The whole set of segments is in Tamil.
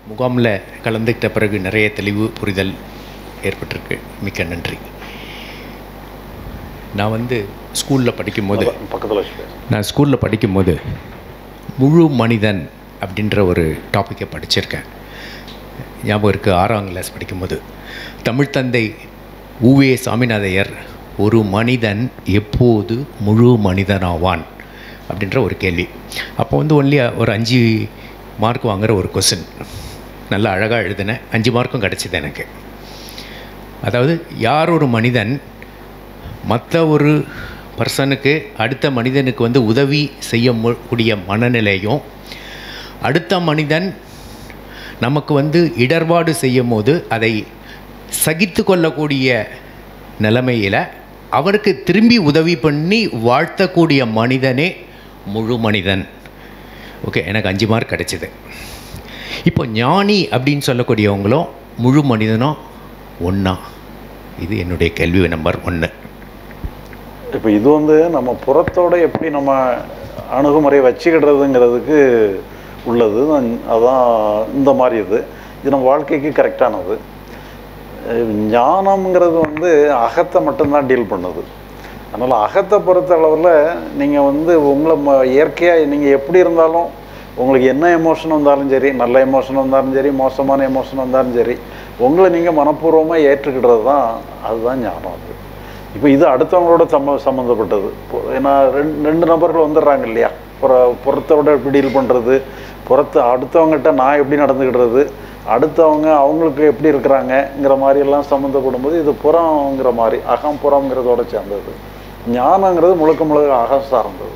முகாமில் கலந்துக்கிட்ட பிறகு நிறைய தெளிவு புரிதல் ஏற்பட்டிருக்கு மிக்க நன்றி நான் வந்து ஸ்கூலில் படிக்கும்போது பக்கத்தில் வச்சு நான் ஸ்கூலில் படிக்கும்போது முழு மனிதன் அப்படின்ற ஒரு டாப்பிக்கை படிச்சிருக்கேன் ஞாபகம் இருக்குது ஆறாம் கிளாஸ் படிக்கும்போது தமிழ் தந்தை ஊவே சாமிநாதையர் ஒரு மனிதன் எப்போது முழு மனிதனாவான் அப்படின்ற ஒரு கேள்வி அப்போ வந்து ஒன்லி ஒரு அஞ்சு மார்க் வாங்குற ஒரு கொஸ்டின் நல்லா அழகாக எழுதினேன் அஞ்சு மார்க்கும் கிடச்சிது எனக்கு அதாவது யார் ஒரு மனிதன் மற்ற ஒரு பர்சனுக்கு அடுத்த மனிதனுக்கு வந்து உதவி செய்ய மு- கூடிய மனநிலையும் அடுத்த மனிதன் நமக்கு வந்து இடர்பாடு செய்யும் போது அதை சகித்து கொள்ளக்கூடிய நிலைமையில் அவருக்கு திரும்பி உதவி பண்ணி வாழ்த்தக்கூடிய மனிதனே முழு மனிதன் ஓகே எனக்கு அஞ்சு மார்க் கிடைச்சிது இப்போ ஞானி அப்படின்னு சொல்லக்கூடியவங்களும் முழு மனிதனும் ஒன்றா இது என்னுடைய கேள்வி நம்பர் ஒன்று இப்போ இது வந்து நம்ம புறத்தோட எப்படி நம்ம அணுகுமுறை வச்சுக்கிடுறதுங்கிறதுக்கு உள்ளது நான் அதான் இந்த மாதிரி இது இது நம்ம வாழ்க்கைக்கு கரெக்டானது அஹ் ஞானம்ங்கிறது வந்து அகத்தை மட்டும்தான் டீல் பண்ணுது அதனால் அகத்தை பொறுத்த அளவில் நீங்கள் வந்து உங்களை ம இயற்கையாக நீங்கள் எப்படி இருந்தாலும் உங்களுக்கு என்ன எமோஷன் வந்தாலும் சரி நல்ல எமோஷன் வந்தாலும் சரி மோசமான எமோஷன் வந்தாலும் சரி உங்களை நீங்கள் மனப்பூர்வமாக ஏற்றுக்கிடுறது தான் அதுதான் ஞானம் அது இப்போ இது அடுத்தவங்களோட சம்ம சம்மந்தப்பட்டது இப்போ ஏன்னா ரெண்டு ரெண்டு நபர்கள் வந்துடுறாங்க இல்லையா புற புறத்தோட எப்படி டீல் பண்ணுறது புறத்து அடுத்தவங்ககிட்ட நான் எப்படி நடந்துக்கிடுறது அடுத்தவங்க அவங்களுக்கு எப்படி இருக்கிறாங்கங்கிற மாதிரி எல்லாம் சம்மந்தப்படும் போது இது புறங்கிற மாதிரி அகம் புறங்கிறதோட சேர்ந்தது ஞானங்கிறது முழுக்க முழுக்க அகம் சார்ந்தது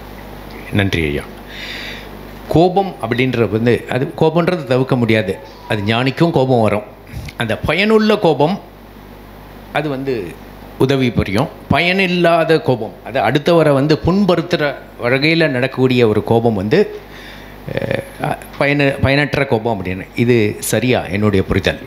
நன்றி ஐயா கோபம் அப்படின்றது வந்து அது கோபன்றது தவிர்க்க முடியாது அது ஞானிக்கும் கோபம் வரும் அந்த பயனுள்ள கோபம் அது வந்து உதவி புரியும் பயனில்லாத கோபம் அது அடுத்தவரை வந்து புண்படுத்துகிற வகையில் நடக்கக்கூடிய ஒரு கோபம் வந்து அஹ், பயன பயனற்ற கோபம் அப்படின்னு இது சரியா என்னுடைய புரிதல்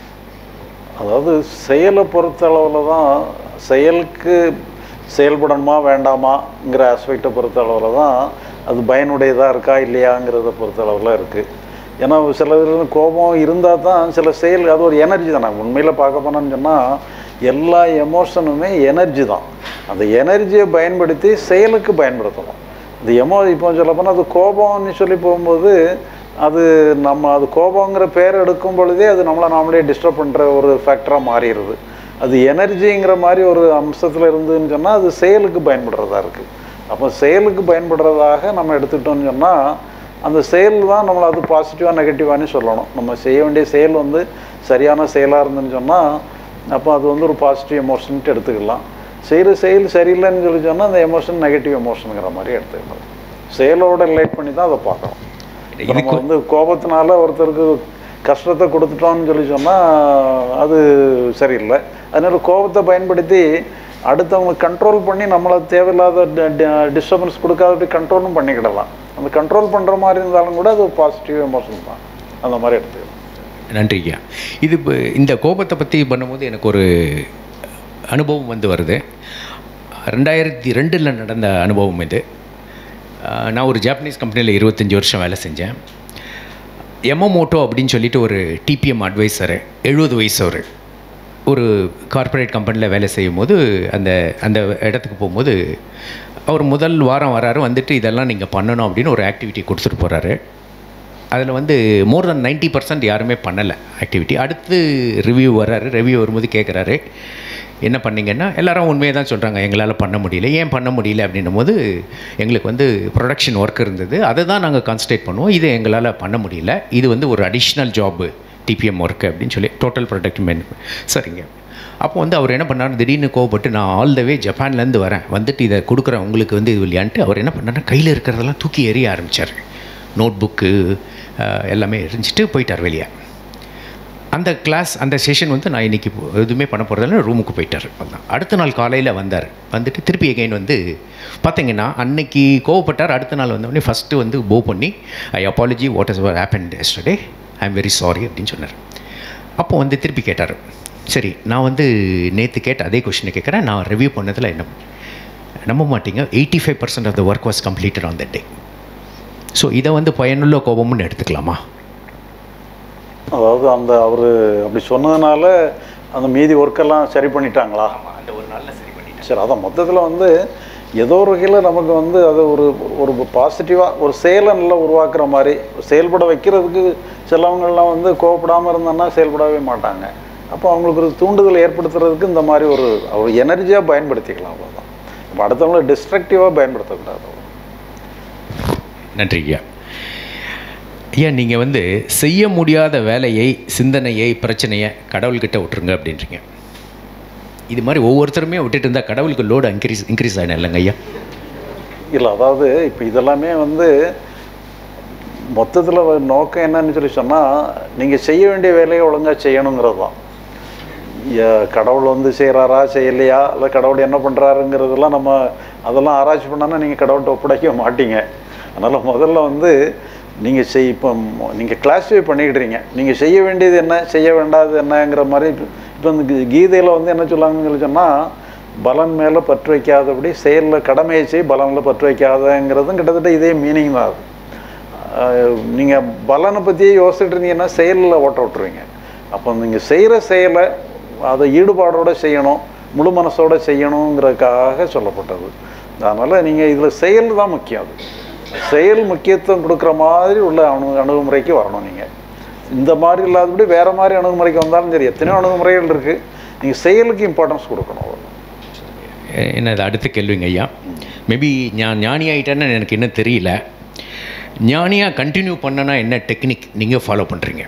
அதாவது செயலை பொறுத்த அளவில் தான் செயலுக்கு செயல்படணுமா வேண்டாமாங்கிற ஆஸ்பெக்டை பொறுத்த அளவில் தான் அது பயனுடையதாக இருக்கா இல்லையாங்கிறத பொறுத்த அளவில் இருக்குது ஏன்னா சில பேர் கோபம் இருந்தால் தான் சில செயல் அது ஒரு எனர்ஜி தானே உண்மையில் பார்க்க போனோம்னு சொன்னால் எல்லா எமோஷனுமே எனர்ஜி தான் அந்த எனர்ஜியை பயன்படுத்தி செயலுக்கு பயன்படுத்தணும் இந்த எமோ இப்போ சொல்ல போனால் அது கோபம்னு சொல்லி போகும்போது அது நம்ம அது கோபங்கிற பேர் எடுக்கும் பொழுதே அது நம்மளை நாமளே டிஸ்டர்ப் பண்ணுற ஒரு ஃபேக்டராக மாறிடுது அது எனர்ஜிங்கிற மாதிரி ஒரு அம்சத்தில் இருந்துன்னு சொன்னால் அது செயலுக்கு பயன்படுறதா இருக்குது அப்போ செயலுக்கு பயன்படுறதாக நம்ம எடுத்துக்கிட்டோம்னு சொன்னால் அந்த செயல் தான் நம்மளை அது பாசிட்டிவாக நெகட்டிவானு சொல்லணும் நம்ம செய்ய வேண்டிய செயல் வந்து சரியான செயலாக இருந்துன்னு சொன்னால் அப்போ அது வந்து ஒரு பாசிட்டிவ் எமோஷன்ட்டு எடுத்துக்கலாம் செய்கிற செயல் சரியில்லைன்னு சொல்லி சொன்னால் அந்த எமோஷன் நெகட்டிவ் எமோஷனுங்கிற மாதிரி எடுத்துக்கலாம் செயலோட ரிலேட் பண்ணி தான் அதை பார்க்கணும் இப்ப நம்ம வந்து கோபத்தினால ஒருத்தருக்கு கஷ்டத்தை கொடுத்துட்டோம்னு சொல்லி சொன்னால் அது சரியில்லை அதனால கோபத்தை பயன்படுத்தி அடுத்தவங்களுக்கு கண்ட்ரோல் பண்ணி நம்மளை தேவையில்லாத டிஸ்டர்பன்ஸ் கொடுக்காதபடி கண்ட்ரோலும் பண்ணிக்கிடலாம் அந்த கண்ட்ரோல் பண்ணுற மாதிரி இருந்தாலும் கூட அது பாசிட்டிவ் எமோஷன் தான் அந்த மாதிரி எடுத்துக்கலாம் நன்றி ஐயா இது இப்போ இந்த கோபத்தை பற்றி பண்ணும்போது எனக்கு ஒரு அனுபவம் வந்து வருது ரெண்டாயிரத்தி ரெண்டில் நடந்த அனுபவம் இது அஹ், நான் ஒரு ஜாப்பனீஸ் கம்பெனியில் இருபத்தஞ்சி வருஷம் வேலை செஞ்சேன் எமோமோட்டோ அப்படின்னு சொல்லிட்டு ஒரு டிபிஎம் அட்வைசரு எழுபது வயசு அவர் ஒரு கார்ப்பரேட் கம்பெனியில் வேலை செய்யும் போது அந்த அந்த இடத்துக்கு போகும்போது அவர் முதல் வாரம் வராரு வந்துட்டு இதெல்லாம் நீங்கள் பண்ணணும் அப்படின்னு ஒரு ஆக்டிவிட்டி கொடுத்துட்டு போகிறாரு அதில் வந்து மோர் தென் 90% பர்சன்ட் யாருமே பண்ணலை ஆக்டிவிட்டி அடுத்து ரிவ்யூ வர்றாரு ரிவ்யூ வரும்போது கேட்குறாரு என்ன பண்ணீங்கன்னா எல்லாரும் உண்மையை தான் சொல்கிறாங்க எங்களால் பண்ண முடியல ஏன் பண்ண முடியல அப்படின்னும் போது எங்களுக்கு வந்து ப்ரொடக்ஷன் ஒர்க் இருந்தது அதை தான் நாங்கள் கான்சன்ட்ரேட் பண்ணுவோம் இது எங்களால் பண்ண முடியல இது வந்து ஒரு அடிஷ்னல் ஜாப்பு டிபிஎம் ஒர்க்கு அப்படின்னு சொல்லி டோட்டல் ப்ரொடக்ட் மேன் சரிங்க அப்போ வந்து அவர் என்ன பண்ணார் திடீர்னு கோவப்பட்டு நான் ஆல் த வே ஜப்பான்லேருந்து வரேன் வந்துட்டு இதை கொடுக்குறேன் உங்களுக்கு வந்து இது இல்லையான்ட்டு அவர் என்ன பண்ணாருன்னா கையில் இருக்கிறதெல்லாம் தூக்கி எறிய ஆரம்பித்தார் நோட் புக்கு எல்லாமே எரிஞ்சிட்டு போயிட்டார் வெளியே அந்த கிளாஸ் அந்த செஷன் வந்து நான் இன்றைக்கி எதுவுமே பண்ண போகிறதில்ல ரூமுக்கு போயிட்டார் அதான் அடுத்த நாள் காலையில் வந்தார் வந்துட்டு திருப்பி எகைன் வந்து பார்த்தீங்கன்னா அன்னைக்கு கோவப்பட்டார் அடுத்த நாள் வந்தோடனே ஃபஸ்ட்டு வந்து போ பண்ணி I apology what is happen yesterday I am very sorry அப்படின்னு சொன்னார் அப்போ வந்து திருப்பி கேட்டார் சரி நான் வந்து நேற்று கேட்ட அதே கொஷினை கேட்குறேன் நான் ரிவ்யூ பண்ணதில் என்ன நம்ப மாட்டீங்க eighty five percent of the work was completed on the day so இதை வந்து பயனுள்ள கோபம்னு எடுத்துக்கலாமா அதாவது அந்த அவர் அப்படி சொன்னதுனால அந்த மீதி ஒர்க்கெல்லாம் சரி பண்ணிட்டாங்களா ஆமாம் அந்த ஒரு நாளில் சரி பண்ணிட்டேன் சரி அதான் மொத்தத்தில் வந்து ஏதோ ஒரு வகையில் நமக்கு வந்து அது ஒரு ஒரு பாசிட்டிவாக ஒரு செயலை நல்லா உருவாக்குற மாதிரி செயல்பட வைக்கிறதுக்கு சிலவங்கள்லாம் வந்து கோவப்படாமல் இருந்தாங்கன்னா செயல்படவே மாட்டாங்க அப்போ அவங்களுக்கு ஒரு தூண்டுதல் ஏற்படுத்துறதுக்கு இந்த மாதிரி ஒரு ஒரு எனர்ஜியாக பயன்படுத்திக்கலாம் அவ்வளோதான் இப்போ அடுத்தவங்களை டிஸ்ட்ரக்டிவாக பயன்படுத்தக்கூடாது நன்றி ஐயா ஐயா நீங்கள் வந்து செய்ய முடியாத வேலையை சிந்தனையை பிரச்சனையை கடவுள்கிட்ட விட்டுருங்க அப்படின்றீங்க இது மாதிரி ஒவ்வொருத்தருமே விட்டுட்டு இருந்தால் கடவுளுக்கு லோடு இன்க்ரீஸ் இன்க்ரீஸ் ஆகிடும் இல்லைங்க ஐயா இல்லை அதாவது இப்போ இதெல்லாமே வந்து மொத்தத்தில் நோக்கம் என்னன்னு சொல்லி சொன்னால் நீங்கள் செய்ய வேண்டிய வேலையை ஒழுங்காக செய்யணுங்கிறது தான் ஏ- கடவுள் வந்து செய்கிறாரா செய்யலையா இல்லை கடவுள் என்ன பண்ணுறாருங்கிறதெல்லாம் நம்ம அதெல்லாம் ஆராய்ச்சி பண்ணான்னா நீங்கள் கடவுள்கிட்ட ஒப்படைக்க மாட்டீங்க அதனால் முதல்ல வந்து நீங்கள் செய் இப்போ நீங்கள் கிளாஸிஃபை பண்ணிக்கிடுறீங்க நீங்கள் செய்ய வேண்டியது என்ன செய்ய வேண்டாதது என்னங்கிற மாதிரி இப்போ இந்த கீ- கீதையில் வந்து என்ன சொல்லாங்கன்னு சொல்லி சொன்னால் பலன் மேலே பற்று வைக்காதபடி செயலில் கடமையை செய் பலனில் பற்று வைக்காதங்கிறதும் கிட்டத்தட்ட இதே மீனிங் தான் அது நீங்கள் பலனை பற்றியே யோசிச்சுட்டு இருந்தீங்கன்னா செயலில் ஓட்ட விட்டுருவீங்க அப்போ நீங்கள் செய்கிற செயலை அதை ஈடுபாடோட செய்யணும் முழு மனசோட செய்யணுங்கிறதுக்காக சொல்லப்பட்டது அதனால் நீங்கள் இதில் செயல் தான் முக்கியம் அது செயல் முக்கியத்துவம் கொடுக்குற மாதிரி உள்ள அணு அணுகுமுறைக்கு வரணும் நீங்கள் இந்த மாதிரி இல்லாதபடி வேறு மாதிரி அணுகுமுறைக்கு வந்தாலும் சரி எத்தனையோ அணுகுமுறைகள் இருக்குது நீங்கள் செயலுக்கு இம்பார்ட்டன்ஸ் கொடுக்கணும் அவ்வளவுதான். எ- என்ன இது அடுத்த கேள்விங்க ஐயா மேபி நான் ஞானி ஆகிட்டேன்னு எனக்கு இன்னும் தெரியல ஞானியாக கண்டினியூ பண்ணனா என்ன டெக்னிக் நீங்கள் ஃபாலோ பண்ணுறீங்க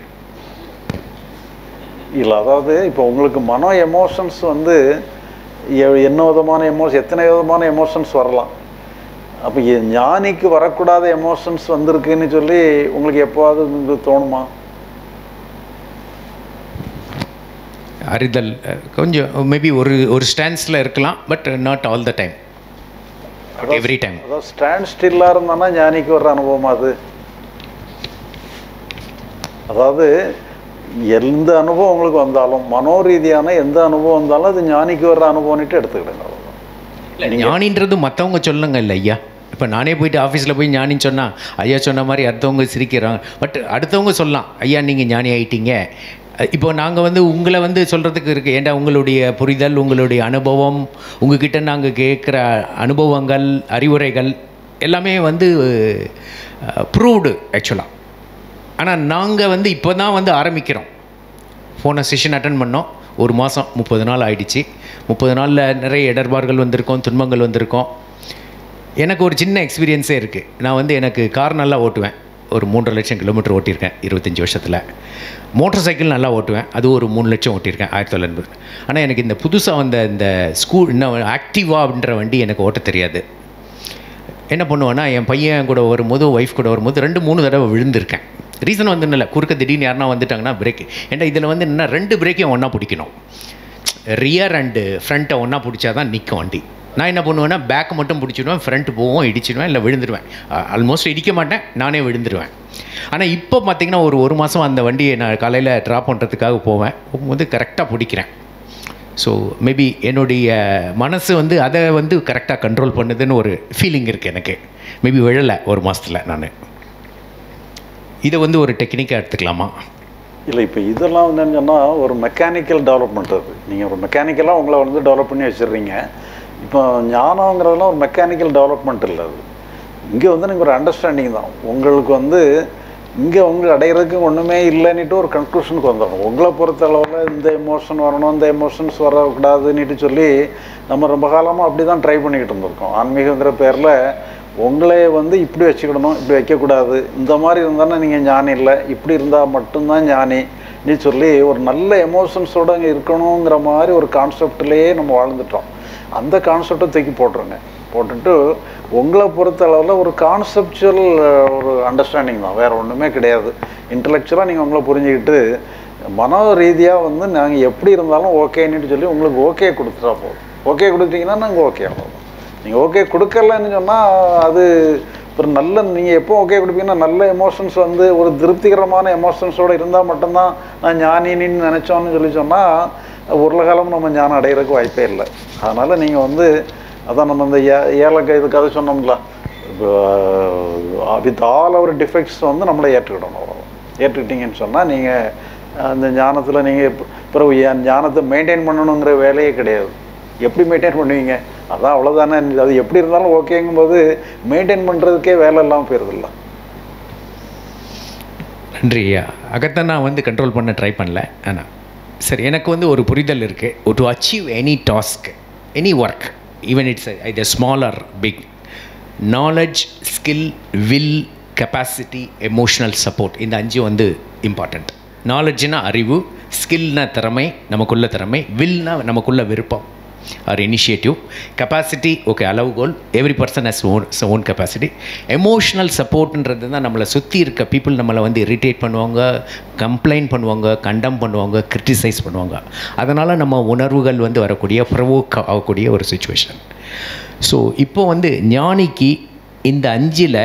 இல்லை அதாவது இப்போ உங்களுக்கு மனோ எமோஷன்ஸ் வந்து எ- என்ன விதமான எமோஷன் எத்தனை விதமான எமோஷன்ஸ் வரலாம் அப்போ ஞானிக்கு வரக்கூடாத எமோஷன்ஸ் வந்திருக்குன்னு சொல்லி உங்களுக்கு எப்போவாவது இது தோணுமா அறிதல் அஹ், கொஞ்சம் மேபி ஒரு ஒரு ஸ்டான்ஸில் இருக்கலாம் but not all the time every time அதாவது ஸ்டாண்ட் ஸ்டில்லாக இருந்தானா ஞானிக்கு வர்ற அனுபவம் அது அதாவது எந்த அனுபவம் உங்களுக்கு வந்தாலும் மனோ ரீதியான எந்த அனுபவம் வந்தாலும் அது ஞானிக்கு வர்ற அனுபவம்னுட்டு எடுத்துக்கிடுங்க அவ்வளவுதான். இல்லை ஞானின்றது மற்றவங்க சொல்லுங்க இல்லை ஐயா இப்போ நானே போயிட்டு ஆஃபீஸில் போய் ஞானின்னு சொன்னால் ஐயா சொன்ன மாதிரி அடுத்தவங்க சிரிக்கிறாங்க பட் அடுத்தவங்க சொல்லலாம் ஐயா நீங்கள் ஞானி ஆயிட்டீங்க அஹ் இப்போ நாங்கள் வந்து உங்களை வந்து சொல்கிறதுக்கு இருக்குது ஏன்டா உங்களுடைய புரிதல் உங்களுடைய அனுபவம் உங்ககிட்ட நாங்கள் கேட்குற அனுபவங்கள் அறிவுரைகள் எல்லாமே வந்து ப்ரூவ்டு ஆக்சுவலாக ஆனால் நாங்கள் வந்து இப்போ தான் வந்து ஆரம்பிக்கிறோம் போன செஷன் அட்டன் பண்ணோம் ஒரு மாதம் முப்பது நாள் ஆயிடுச்சு முப்பது நாளில் நிறைய இடர்பாடுகள் வந்திருக்கோம் துன்பங்கள் வந்திருக்கோம் எனக்கு ஒரு சின்ன எக்ஸ்பீரியன்ஸே இருக்குது நான் வந்து எனக்கு கார் நல்லா ஓட்டுவேன் ஒரு மூன்றரை லட்சம் கிலோமீட்டர் ஓட்டியிருக்கேன் இருபத்தஞ்சி வருஷத்தில் மோட்டார் சைக்கிள் நல்லா ஓட்டுவேன் அது ஒரு மூணு லட்சம் ஓட்டியிருக்கேன் ஆயிரத்தி தொள்ளாயிரத்து ஆனால் எனக்கு இந்த புதுசாக வந்த இந்த ஸ்கூல் இன்னும் ஆக்டிவா அப்படின்ற வண்டி எனக்கு ஓட்ட தெரியாது என்ன பண்ணுவேன்னா என் பையன் கூட வரும்போது ஒய்ஃப் கூட வரும்போது ரெண்டு மூணு தடவை விழுந்திருக்கேன் ரீசன் வந்து இல்லை குறுக்க திடீர்னு யாருனா வந்துட்டாங்கன்னா பிரேக் ஏன்டா இதில் வந்து என்ன ரெண்டு பிரேக்கையும் ஒன்றா பிடிக்கணும் ரியர் அண்டு ஃப்ரண்ட்டை ஒன்றா பிடிச்சா தான் நிற்கும் வண்டி நான் என்ன பண்ணுவேன்னா பேக் மட்டும் பிடிச்சிடுவேன் ஃப்ரண்ட் போவோம் இடிச்சிடுவேன் இல்லை விழுந்துருவேன் ஆல்மோஸ்ட் இடிக்க மாட்டேன் நானே விழுந்துருவேன் ஆனால் இப்போ பார்த்தீங்கன்னா ஒரு ஒரு மாதம் அந்த வண்டியை நான் காலையில் ட்ராப் பண்ணுறதுக்காக போவேன் போகும்போது கரெக்டாக பிடிக்கிறேன் ஸோ மேபி என்னுடைய மனசு வந்து அதை வந்து கரெக்டாக கண்ட்ரோல் பண்ணுதுன்னு ஒரு ஃபீலிங் இருக்குது எனக்கு மேபி விழலை ஒரு மாதத்தில் நான் இதை வந்து ஒரு டெக்னிக்காக எடுத்துக்கலாமா இல்லை இப்போ இதெல்லாம் வந்து என்னன்னு சொன்னால் ஒரு மெக்கானிக்கல் டெவலப்மெண்ட் அது நீங்கள் ஒரு மெக்கானிக்கலாக உங்களை வந்து டெவலப் பண்ணி வச்சிடுறீங்க இப்போ ஞானங்கிறதுலாம் ஒரு மெக்கானிக்கல் டெவலப்மெண்ட் இல்லை அது இங்கே வந்து நீங்கள் ஒரு அண்டர்ஸ்டாண்டிங் தான் உங்களுக்கு வந்து இங்கே உங்களுக்கு அடையிறதுக்கு ஒன்றுமே இல்லைன்னுட்டு ஒரு கன்க்ளூஷனுக்கு வந்துடணும் உங்களை பொறுத்த அளவில் இந்த எமோஷன் வரணும் இந்த எமோஷன்ஸ் வரக்கூடாதுன்னுட்டு சொல்லி நம்ம ரொம்ப காலமாக அப்படி தான் ட்ரை பண்ணிக்கிட்டு இருந்திருக்கோம் ஆன்மீகங்கிற பேரில் உங்களே வந்து இப்படி வச்சுக்கிடணும் இப்படி வைக்கக்கூடாது இந்த மாதிரி இருந்தானே நீங்கள் ஞானி இல்லை இப்படி இருந்தால் மட்டும்தான் ஞானி நீ சொல்லி ஒரு நல்ல எமோஷன்ஸோட இங்கே இருக்கணுங்கிற மாதிரி ஒரு கான்செப்ட்லேயே நம்ம வாழ்ந்துட்டோம் அந்த கான்செப்டை தூக்கி போட்டுருங்க போட்டுட்டு உங்களை பொறுத்த அளவில் ஒரு கான்செப்சுவல் ஒரு அண்டர்ஸ்டாண்டிங் தான் வேறு ஒன்றுமே கிடையாது இன்டலெக்சுவலாக நீங்கள் உங்களை புரிஞ்சுக்கிட்டு மனோ ரீதியாக வந்து நாங்கள் எப்படி இருந்தாலும் ஓகேன்னு சொல்லி உங்களுக்கு ஓகே கொடுத்துட்டா போதும் ஓகே கொடுத்தீங்கன்னா நாங்கள் ஓகே அவ்வளோதான் நீங்கள் ஓகே கொடுக்கலன்னு சொன்னால் அது ஒரு நல்ல நீங்கள் எப்போ ஓகே கொடுப்பீங்கன்னா நல்ல எமோஷன்ஸ் வந்து ஒரு திருப்திகரமான எமோஷன்ஸோடு இருந்தால் மட்டும்தான் நான் ஞானின்னு நினச்சோன்னு சொல்லி சொன்னால் ஒரு காலம் நம்ம ஞானம் அடையிறதுக்கு வாய்ப்பே இல்லை அதனால் நீங்கள் வந்து அதான் நம்ம இந்த ஏ ஏலக்காய் இது கதை சொன்னோம்ல வித் ஆல் அவர் டிஃபெக்ட்ஸ் வந்து நம்மளை ஏற்றுக்கிடணும் அவ்வளவுதான். கேட்டுக்கிட்டீங்கன்னு சொன்னால் நீங்கள் அந்த ஞானத்தில் நீங்கள் பிறகு என் ஞானத்தை மெயின்டைன் பண்ணணுங்கிற வேலையே கிடையாது எப்படி மெயின்டைன் பண்ணுவீங்க அதான் அவ்வளோதானே அது எப்படி இருந்தாலும் ஓகேங்கும்போது மெயின்டைன் பண்ணுறதுக்கே வேலை இல்லாமல் போயிருதில்ல நன்றி ஐயா அகத்தை நான் வந்து கண்ட்ரோல் பண்ண ட்ரை பண்ணல ஆனால் சரி எனக்கு வந்து ஒரு புரிதல் இருக்குது to achieve any task any work even it's இது small or big knowledge skill will capacity emotional support இந்த அஞ்சு வந்து இம்பார்ட்டண்ட் நாலேஜ்னா அறிவு ஸ்கில்னா திறமை நமக்குள்ள திறமை வில்னா நமக்குள்ள விருப்பம் ஆர் இனிஷியேட்டிவ் கெப்பாசிட்டி ஓகே அளவுகோல் every person has own own capacity emotional சப்போர்ட்ன்றது தான் நம்மளை சுற்றி இருக்க பீப்புள் நம்மளை வந்து இரிட்டேட் பண்ணுவாங்க கம்ப்ளைண்ட் பண்ணுவாங்க கண்டம் பண்ணுவாங்க கிரிட்டிசைஸ் பண்ணுவாங்க அதனால் நம்ம உணர்வுகள் வந்து வரக்கூடிய ப்ரவோக் ஆகக்கூடிய ஒரு சுச்சுவேஷன் ஸோ இப்போ வந்து ஞானிக்கு இந்த அஞ்சில்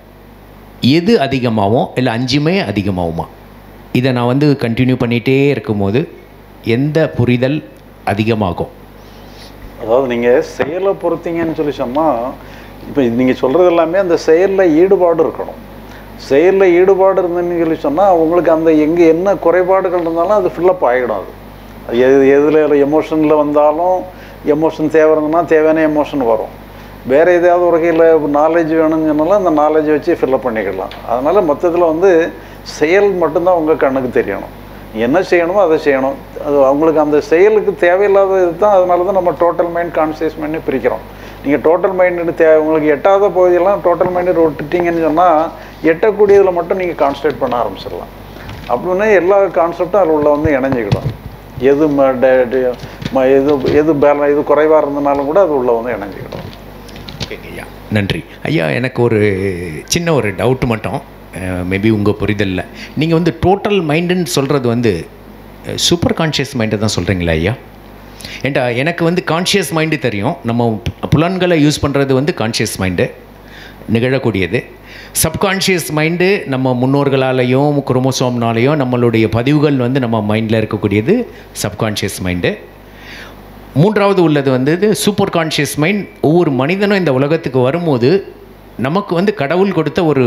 எது அதிகமாகும் இல்லை அஞ்சுமே அதிகமாகுமா இதை நான் வந்து கண்டினியூ பண்ணிகிட்டே இருக்கும்போது எந்த புரிதல் அதிகமாகும் அதாவது நீங்கள் செயலை பொறுத்தீங்கன்னு சொல்லி சொன்னால் இப்போ நீங்கள் சொல்கிறது எல்லாமே அந்த செயலில் ஈடுபாடு இருக்கணும் செயலில் ஈடுபாடு இருந்ததுன்னு சொல்லி சொன்னால் உங்களுக்கு அந்த எங்கே என்ன குறைபாடுகள் இருந்தாலும் அது ஃபில்லப் ஆகிடும் அது அது எது எதில் எமோஷனில் வந்தாலும் எமோஷன் தேவை இருந்ததுன்னா தேவையான எமோஷன் வரும் வேறு ஏதாவது ஒரு வகையில் நாலேஜ் வேணும்னு சொன்னாலும் அந்த நாலேஜ் வச்சு ஃபில்லப் பண்ணிக்கலாம் அதனால் மொத்தத்தில் வந்து செயல் மட்டும்தான் உங்கள் கண்ணுக்கு தெரியணும் என்ன செய்யணுமோ அதை செய்யணும் அது அவங்களுக்கு அந்த செயலுக்கு தேவையில்லாத இது தான் அதனால தான் நம்ம டோட்டல் மைண்ட் கான்சியஸ் மைண்டு பிரிக்கிறோம் நீங்கள் டோட்டல் மைண்டு தே உங்களுக்கு எட்டாத பகுதியெல்லாம் டோட்டல் மைண்டு விட்டுட்டீங்கன்னு சொன்னால் எட்டக்கூடியதில் மட்டும் நீங்கள் கான்சன்ட்ரேட் பண்ண ஆரம்பிச்சிடலாம் அப்படின்னா எல்லா கான்செப்டும் அதில் உள்ள வந்து இணைஞ்சிக்கிடும் எது ம- ட- ட- ம- எது எது பேல இது குறைவாக இருந்தனாலும் கூட அது உள்ள வந்து இணைஞ்சிக்கிடும் ஓகேங்க ஐயா நன்றி ஐயா எனக்கு ஒரு சின்ன ஒரு டவுட் மட்டும் மேபி உங்கள் புரிதலில் நீங்கள் வந்து டோட்டல் மைண்டுன்னு சொல்கிறது வந்து சூப்பர் கான்ஷியஸ் மைண்டை தான் சொல்கிறீங்களா ஐயா ஏண்டா எனக்கு வந்து கான்ஷியஸ் மைண்டு தெரியும் நம்ம புலன்களை யூஸ் பண்ணுறது வந்து கான்ஷியஸ் மைண்டு நிகழக்கூடியது சப்கான்ஷியஸ் மைண்டு நம்ம முன்னோர்களாலேயும் குரோமோசோம்னாலேயும் நம்மளுடைய பதிவுகள் வந்து நம்ம மைண்டில் இருக்கக்கூடியது சப்கான்ஷியஸ் மைண்டு மூன்றாவது உள்ளது வந்து சூப்பர் கான்ஷியஸ் மைண்ட் ஒவ்வொரு மனிதனும் இந்த உலகத்துக்கு வரும்போது நமக்கு வந்து கடவுள் கொடுத்த ஒரு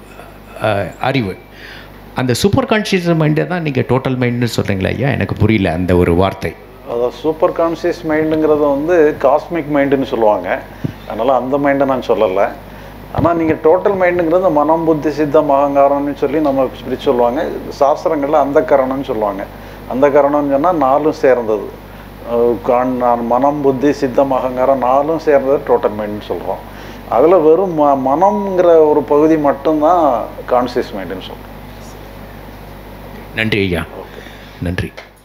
அஹ், அறிவு அந்த சூப்பர் கான்ஷியஸ் மைண்டை தான் நீங்கள் டோட்டல் மைண்டுன்னு சொல்கிறீங்களா ஐயா எனக்கு புரியல அந்த ஒரு வார்த்தை அதாவது சூப்பர் கான்சியஸ் மைண்டுங்கிறத வந்து காஸ்மிக் மைண்டுன்னு சொல்லுவாங்க அதனால் அந்த மைண்டை நான் சொல்லலை ஆனால் நீங்கள் டோட்டல் மைண்டுங்கிறது மனம் புத்தி சித்தம் அகங்காரம்னு சொல்லி நம்ம இப்படி சொல்லுவாங்க சாஸ்திரங்களில் அந்த கரணம்னு சொல்லுவாங்க அந்த கரணம்னு சொன்னால் நாலும் சேர்ந்தது அஹ் கான் நான் மனம் புத்தி சித்தம் அகங்காரம் நாலும் சேர்ந்தது டோட்டல் மைண்டுன்னு சொல்கிறோம் அதில் வெறும் ம மனம்ங்கிற ஒரு பகுதி மட்டும்தான் கான்சியஸ் மைண்டுன்னு சொல்கிறோம் நன்றி ஐயா நன்றி